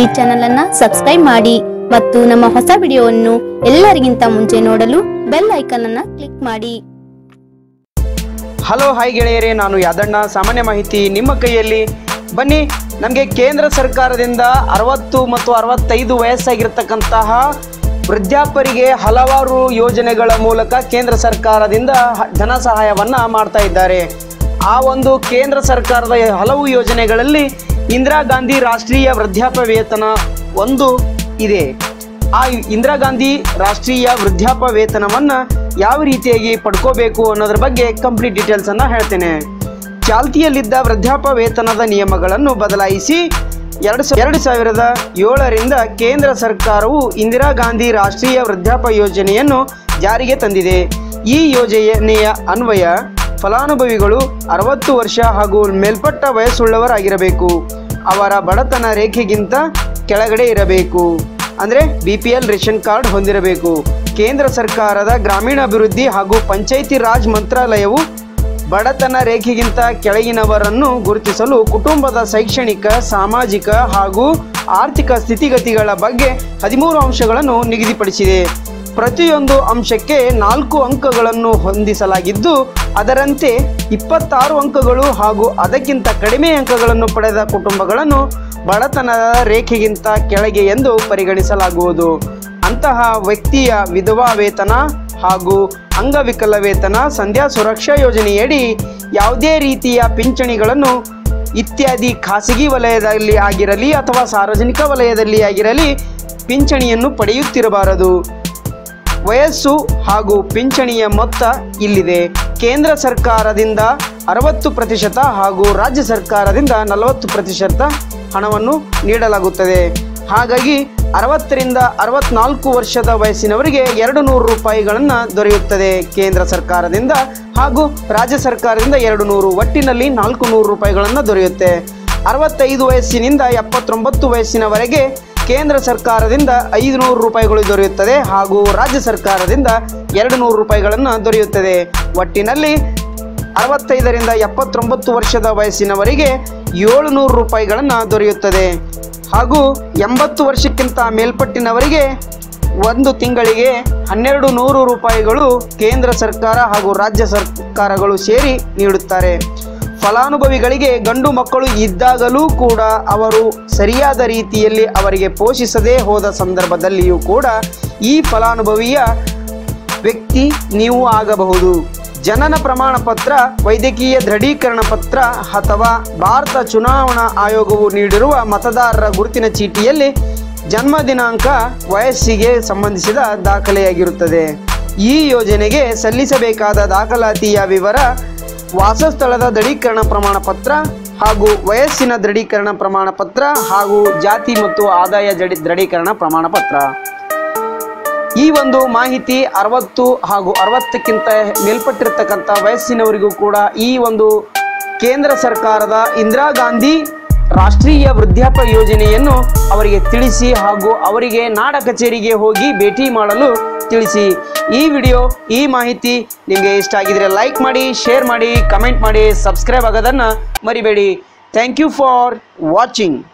ಈ ಚಾನೆಲ್ ಅನ್ನ ಸಬ್ಸ್ಕ್ರೈಬ್ ಮಾಡಿ ಮತ್ತು ನಮ್ಮ ಹೊಸ ವಿಡಿಯೋವನ್ನು ಎಲ್ಲರಿಗಿಂತ ಮುಂಚೆ ನೋಡಲು ಬೆಲ್ ಐಕಾನ್ ಅನ್ನ ಕ್ಲಿಕ್ ಮಾಡಿ ಹಲೋ ಹಾಯ್ ಗೆಳೆಯರೇ ನಾನು ಯಾದಣ್ಣ ಸಾಮಾನ್ಯ ಮಾಹಿತಿ ನಿಮ್ಮ ಕೈಯಲ್ಲಿ ಬನ್ನಿ ನಮಗೆ ಕೇಂದ್ರ ಸರ್ಕಾರದಿಂದ ಅರವತ್ತು ಮತ್ತು ಅರವತ್ತೈದು ವಯಸ್ಸಾಗಿರ್ತಕ್ಕಂತಹ ವೃದ್ಧಾಪರಿಗೆ ಹಲವಾರು ಯೋಜನೆಗಳ ಮೂಲಕ ಕೇಂದ್ರ ಸರ್ಕಾರದಿಂದ ಹ- ಧನ ಸಹಾಯವನ್ನ ಮಾಡ್ತಾ ಇದ್ದಾರೆ ಆ ಒಂದು ಕೇಂದ್ರ ಸರ್ಕಾರದ ಹಲವು ಯೋಜನೆಗಳಲ್ಲಿ ಇಂದಿರಾ ಗಾಂಧಿ ರಾಷ್ಟ್ರೀಯ ವೃದ್ಧಾಪ್ಯ ವೇತನ ಒಂದು ಇದೆ ಆ ಇಂದಿರಾ ಗಾಂಧಿ ರಾಷ್ಟ್ರೀಯ ವೃದ್ಧಾಪ್ಯ ವೇತನವನ್ನ ಯಾವ ರೀತಿಯಾಗಿ ಪಡ್ಕೋಬೇಕು ಅನ್ನೋದ್ರ ಬಗ್ಗೆ ಕಂಪ್ಲೀಟ್ ಡೀಟೇಲ್ಸ್ ಅನ್ನ ಹೇಳ್ತೇನೆ ಚಾಲ್ತಿಯಲ್ಲಿದ್ದ ವೃದ್ಧಾಪ್ಯ ವೇತನದ ನಿಯಮಗಳನ್ನು ಬದಲಾಯಿಸಿ ಎರಡು ಸಾ- ಎರಡು ಸಾವಿರದ ಏಳರಿಂದ ಕೇಂದ್ರ ಸರ್ಕಾರವು ಇಂದಿರಾ ಗಾಂಧಿ ರಾಷ್ಟ್ರೀಯ ವೃದ್ಧಾಪ್ಯ ಯೋಜನೆಯನ್ನು ಜಾರಿಗೆ ತಂದಿದೆ ಈ ಯೋಜನೆಯ ಅನ್ವಯ ಫಲಾನುಭವಿಗಳು ಅರವತ್ತು ವರ್ಷ ಹಾಗೂ ಮೇಲ್ಪಟ್ಟ ವಯಸ್ಸುಳ್ಳವರಾಗಿರಬೇಕು ಅವರ ಬಡತನ ರೇಖೆಗಿಂತ ಕೆಳಗಡೆ ಇರಬೇಕು ಅಂದರೆ B P L ration card ಹೊಂದಿರಬೇಕು ಕೇಂದ್ರ ಸರ್ಕಾರದ ಗ್ರಾಮೀಣಾಭಿವೃದ್ಧಿ ಹಾಗೂ ಪಂಚಾಯಿತಿ ರಾಜ್ ಮಂತ್ರಾಲಯವು ಬಡತನ ರೇಖೆಗಿಂತ ಕೆಳಗಿನವರನ್ನು ಗುರುತಿಸಲು ಕುಟುಂಬದ ಶೈಕ್ಷಣಿಕ ಸಾಮಾಜಿಕ ಹಾಗೂ ಆರ್ಥಿಕ ಸ್ಥಿತಿಗತಿಗಳ ಬಗ್ಗೆ ಹದಿಮೂರು ಅಂಶಗಳನ್ನು ನಿಗದಿಪಡಿಸಿದೆ ಪ್ರತಿಯೊಂದು ಅಂಶಕ್ಕೆ ನಾಲ್ಕು ಅಂಕಗಳನ್ನು ಹೊಂದಿಸಲಾಗಿದ್ದು ಅದರಂತೆ ಇಪ್ಪತ್ತಾರು ಅಂಕಗಳು ಹಾಗೂ ಅದಕ್ಕಿಂತ ಕಡಿಮೆ ಅಂಕಗಳನ್ನು ಪಡೆದ ಕುಟುಂಬಗಳನ್ನು ಬಡತನದ ರೇಖೆಗಿಂತ ಕೆಳಗೆ ಎಂದು ಪರಿಗಣಿಸಲಾಗುವುದು ಅಂತಹ ವ್ಯಕ್ತಿಯ ವಿಧವಾ ವೇತನ ಹಾಗೂ ಅಂಗವಿಕಲ ವೇತನ ಸಂಧ್ಯಾ ಸುರಕ್ಷಾ ಯೋಜನೆಯಡಿ ಯಾವುದೇ ರೀತಿಯ ಪಿಂಚಣಿಗಳನ್ನು ಇತ್ಯಾದಿ ಖಾಸಗಿ ವಲಯದಲ್ಲಿ ಆಗಿರಲಿ ಅಥವಾ ಸಾರ್ವಜನಿಕ ವಲಯದಲ್ಲಿ ಆಗಿರಲಿ ಪಿಂಚಣಿಯನ್ನು ಪಡೆಯುತ್ತಿರಬಾರದು ವಯಸ್ಸು ಹಾಗೂ ಪಿಂಚಣಿಯ ಮೊತ್ತ ಇಲ್ಲಿದೆ ಕೇಂದ್ರ ಸರ್ಕಾರದಿಂದ ಅರವತ್ತು ಪ್ರತಿಶತ ಹಾಗೂ ರಾಜ್ಯ ಸರ್ಕಾರದಿಂದ ನಲವತ್ತು ಪ್ರತಿಶತ ಹಣವನ್ನು ನೀಡಲಾಗುತ್ತದೆ ಹಾಗಾಗಿ ಅರವತ್ತರಿಂದ ಅರವತ್ನಾಲ್ಕು ವರ್ಷದ ವಯಸ್ಸಿನವರಿಗೆ ಎರಡು ನೂರು ರೂಪಾಯಿಗಳನ್ನು ದೊರೆಯುತ್ತದೆ ಕೇಂದ್ರ ಸರ್ಕಾರದಿಂದ ಹಾಗೂ ರಾಜ್ಯ ಸರ್ಕಾರದಿಂದ ಎರಡು ನೂರು ಒಟ್ಟಿನಲ್ಲಿ ನಾಲ್ಕು ನೂರು ರೂಪಾಯಿಗಳನ್ನು ದೊರೆಯುತ್ತೆ ಅರವತ್ತೈದು ವಯಸ್ಸಿನಿಂದ ಎಪ್ಪತ್ತೊಂಬತ್ತು ವಯಸ್ಸಿನವರೆಗೆ ಕೇಂದ್ರ ಸರ್ಕಾರದಿಂದ ಐದು ನೂರು ರೂಪಾಯಿಗಳು ದೊರೆಯುತ್ತದೆ ಹಾಗೂ ರಾಜ್ಯ ಸರ್ಕಾರದಿಂದ ಎರಡು ನೂರು ರೂಪಾಯಿಗಳನ್ನು ದೊರೆಯುತ್ತದೆ ಒಟ್ಟಿನಲ್ಲಿ ಅರವತ್ತೈದರಿಂದ ಎಪ್ಪತ್ತೊಂಬತ್ತು ವರ್ಷದ ವಯಸ್ಸಿನವರಿಗೆ ಏಳು ನೂರು ರೂಪಾಯಿಗಳನ್ನು ದೊರೆಯುತ್ತದೆ ಹಾಗೂ ಎಂಬತ್ತು ವರ್ಷಕ್ಕಿಂತ ಮೇಲ್ಪಟ್ಟಿನವರಿಗೆ ಒಂದು ತಿಂಗಳಿಗೆ ಹನ್ನೆರಡು ನೂರು ರೂಪಾಯಿಗಳು ಕೇಂದ್ರ ಸರ್ಕಾರ ಹಾಗೂ ರಾಜ್ಯ ಸರ್ಕಾರಗಳು ಸೇರಿ ನೀಡುತ್ತಾರೆ ಫಲಾನುಭವಿಗಳಿಗೆ ಗಂಡು ಮಕ್ಕಳು ಇದ್ದಾಗಲೂ ಕೂಡ ಅವರು ಸರಿಯಾದ ರೀತಿಯಲ್ಲಿ ಅವರಿಗೆ ಪೋಷಿಸದೇ ಹೋದ ಸಂದರ್ಭದಲ್ಲಿಯೂ ಕೂಡ ಈ ಫಲಾನುಭವಿಯ ವ್ಯಕ್ತಿ ನೀವು ಆಗಬಹುದು ಜನನ ಪ್ರಮಾಣ ಪತ್ರ ವೈದ್ಯಕೀಯ ದೃಢೀಕರಣ ಪತ್ರ ಅಥವಾ ಭಾರತ ಚುನಾವಣಾ ಆಯೋಗವು ನೀಡಿರುವ ಮತದಾರರ ಗುರುತಿನ ಚೀಟಿಯಲ್ಲಿ ಜನ್ಮ ದಿನಾಂಕ ವಯಸ್ಸಿಗೆ ಸಂಬಂಧಿಸಿದ ದಾಖಲೆಯಾಗಿರುತ್ತದೆ ಈ ಯೋಜನೆಗೆ ಸಲ್ಲಿಸಬೇಕಾದ ದಾಖಲಾತಿಯ ವಿವರ ವಾಸಸ್ಥಳದ ದೃಢೀಕರಣ ಪ್ರಮಾಣ ಪತ್ರ ಹಾಗೂ ವಯಸ್ಸಿನ ದೃಢೀಕರಣ ಪ್ರಮಾಣ ಪತ್ರ ಹಾಗೂ ಜಾತಿ ಮತ್ತು ಆದಾಯ ಜಡಿ ದೃಢೀಕರಣ ಪ್ರಮಾಣ ಪತ್ರ ಈ ಒಂದು ಮಾಹಿತಿ ಅರವತ್ತು ಹಾಗೂ ಅರವತ್ತಕ್ಕಿಂತ ಮೇಲ್ಪಟ್ಟಿರ್ತಕ್ಕಂಥ ವಯಸ್ಸಿನವರಿಗೂ ಕೂಡ ಈ ಒಂದು ಕೇಂದ್ರ ಸರ್ಕಾರದ ಇಂದಿರಾ ಗಾಂಧಿ ರಾಷ್ಟ್ರೀಯ ವೃದ್ಧಾಪ್ಯ ಯೋಜನೆಯನ್ನು ಅವರಿಗೆ ತಿಳಿಸಿ ಹಾಗೂ ಅವರಿಗೆ ನಾಡ ಕಚೇರಿಗೆ ಹೋಗಿ ಭೇಟಿ ಮಾಡಲು ತಿಳಿಸಿ ಈ ವಿಡಿಯೋ ಈ ಮಾಹಿತಿ ನಿಮಗೆ ಇಷ್ಟ ಆಗಿದ್ರೆ ಲೈಕ್ ಮಾಡಿ ಶೇರ್ ಮಾಡಿ ಕಮೆಂಟ್ ಮಾಡಿ ಸಬ್ಸ್ಕ್ರೈಬ್ ಆಗೋದನ್ನು ಮರಿಬೇಡಿ ಥ್ಯಾಂಕ್ ಯು ಫಾರ್ ವಾಚಿಂಗ್